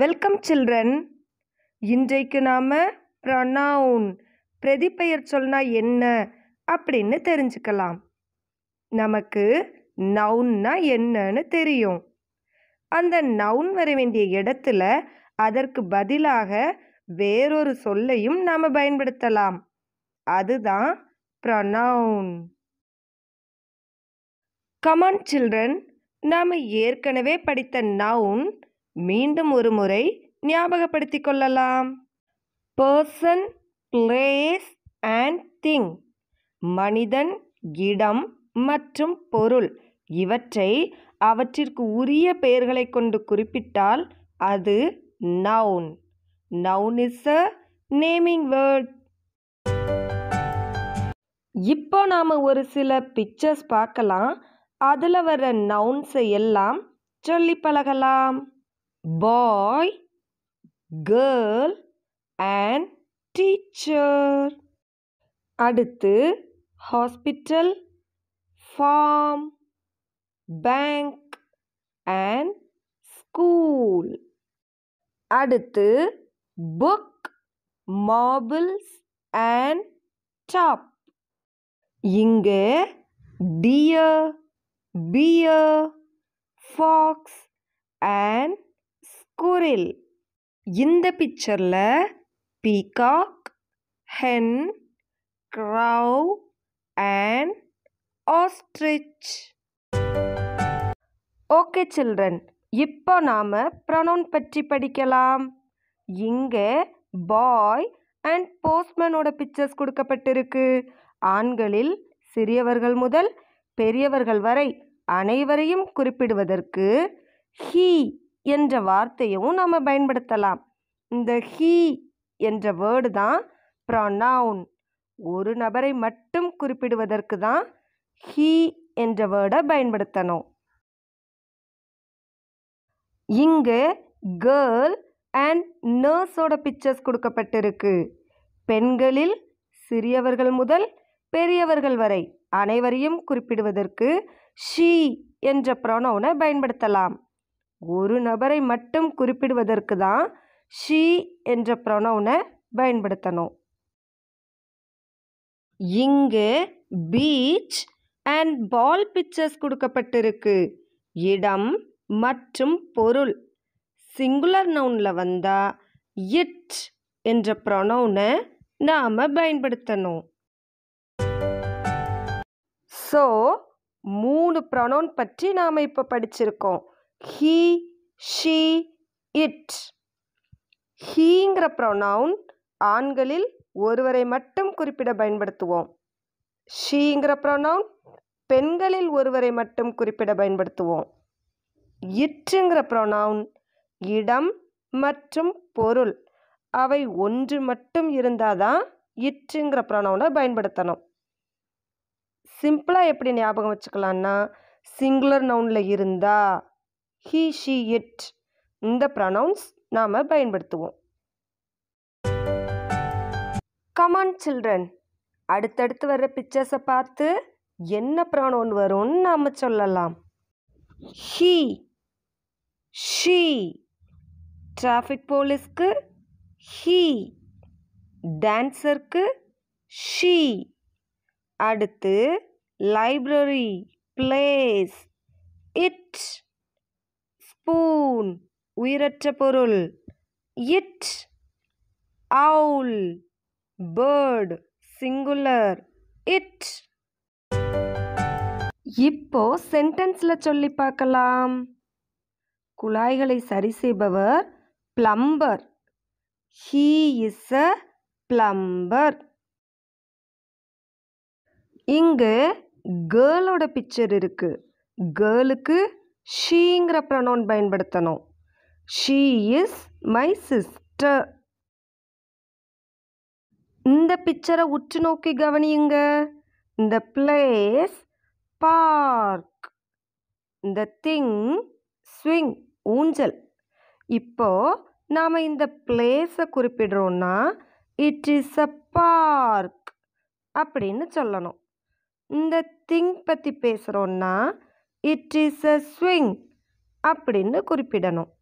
welcome children இன்றைக்கு நாம் pronoun பிரதிபெயர் சொன்னா என்ன அப்படின்னு தெரிஞ்சுக்கலாம் நமக்கு நவுன்னா என்னன்னு தெரியும் அந்த நவுன் வர வேண்டிய இடத்துல அதற்கு பதிலாக வேறொரு சொல்லையும் நாம் பயன்படுத்தலாம் அதுதான் ப்ரொனவுன் கமான் சில்ட்ரன் நாம் ஏற்கனவே படித்த நவுன் மீண்டும் ஒரு முறை ஞாபகப்படுத்திக் கொள்ளலாம் பர்சன் பிளேஸ் அண்ட் திங் மனிதன் இடம் மற்றும் பொருள் இவற்றை அவற்றிற்கு உரிய பெயர்களை கொண்டு குறிப்பிட்டால் அது noun noun is a naming word இப்போ நாம் ஒரு சில பிக்சர்ஸ் பார்க்கலாம் அதில் வர நவுன்ஸை எல்லாம் சொல்லி பழகலாம் பாய் கேர்ள் அண்ட் டீச்சர் அடுத்து hospital farm bank and school அடுத்து புக் மார்பிள்ஸ் அண்ட் டாப் இங்கே deer bear fox and squirrel இந்த பிக்சரில் peacock hen crow and ostrich okay children இப்போ நாம் ப்ரொனவுன் பற்றி படிக்கலாம் இங்கே பாய் அண்ட் போஸ்ட்மேனோட பிக்சர்ஸ் கொடுக்கப்பட்டிருக்கு ஆண்களில் சிறியவர்கள் முதல் பெரியவர்கள் வரை அனைவரையும் குறிப்பிடுவதற்கு ஹீ என்ற வார்த்தையும் நாம் பயன்படுத்தலாம் இந்த ஹீ என்ற வேர்டு தான் ப்ரொனவுன் ஒரு நபரை மட்டும் குறிப்பிடுவதற்கு தான் ஹீ என்ற வேர்டை பயன்படுத்தணும் இங்கு கேர்ள் அண்ட் நர்ஸோட பிக்சர்ஸ் கொடுக்கப்பட்டிருக்கு பெண்களில் சிறியவர்கள் முதல் பெரியவர்கள் வரை அனைவரையும் குறிப்பிடுவதற்கு ஷீ என்ற ப்ரொனவுனை பயன்படுத்தலாம் ஒரு நபரை மட்டும் குறிப்பிடுவதற்கு தான் ஷீ என்ற ப்ரொனவுனை பயன்படுத்தணும் இங்கு பீச் அண்ட் பால் பிக்சர்ஸ் கொடுக்கப்பட்டிருக்கு இடம் மற்றும் பொருள் சிங்குலர் நவுனில் வந்தால் இட் என்ற ப்ரொனவுனை நாம் பயன்படுத்தணும் ஸோ மூணு ப்ரொனவுன் பற்றி நாம் இப்போ படிச்சிருக்கோம் ஹீ ஷீ இட் ஹீங்கிற ப்ரொனவுன் ஆண்களில் ஒருவரை மட்டும் குறிப்பிட பயன்படுத்துவோம் ஷீங்கிற ப்ரொனவுன் பெண்களில் ஒருவரை மட்டும் குறிப்பிட பயன்படுத்துவோம் இட்டுங்கிற ப்ரொனவுன் இடம் மற்றும் பொருள் அவை ஒன்று மட்டும் இருந்தால் தான் இட்டுங்கிற ப்ரொனவுனை பயன்படுத்தணும் சிம்பிளாக எப்படி ஞாபகம் வச்சுக்கலான்னா சிங்குலர் நவுனில் இருந்தா ஹீ ஷீ இட் இந்த ப்ரொனவுன்ஸ் நாம் பயன்படுத்துவோம் கமான் சில்ட்ரன் அடுத்தடுத்து வர்ற பிக்சர்ஸை பார்த்து என்ன ப்ரொனவுன் வரும்னு நாம் சொல்லலாம் ஹீ ஷீ டிராஃபிக் போலீஸ்க்கு ஹீ டான்ஸருக்கு ஷீ அடுத்து லைப்ரரி பிளேஸ் இட் ஸ்பூன் உயிரற்ற பொருள் it owl bird singular it இப்போ சென்டென்ஸில் சொல்லி பார்க்கலாம் குழாய்களை சரி செய்பவர் plumber he is a plumber இங்கு கேர்ளோட பிக்சர் இருக்கு கேர்ளுக்கு ஷீங்கிற ப்ரொனவுன் பயன்படுத்தணும் ஷீ இஸ் மை சிஸ்டர் இந்த பிக்சரை உற்று நோக்கி கவனியுங்க இந்த பிளேஸ் பார்க் இந்த திங் ஸ்விங் ஊஞ்சல் இப்போ நாம் இந்த பிளேஸை குறிப்பிடுறோன்னா இட் இஸ் அ பார்க் அப்படின்னு சொல்லணும் இந்த திங் பற்றி பேசுகிறோன்னா இட் இஸ் அ ஸ்விங் அப்படின்னு குறிப்பிடணும்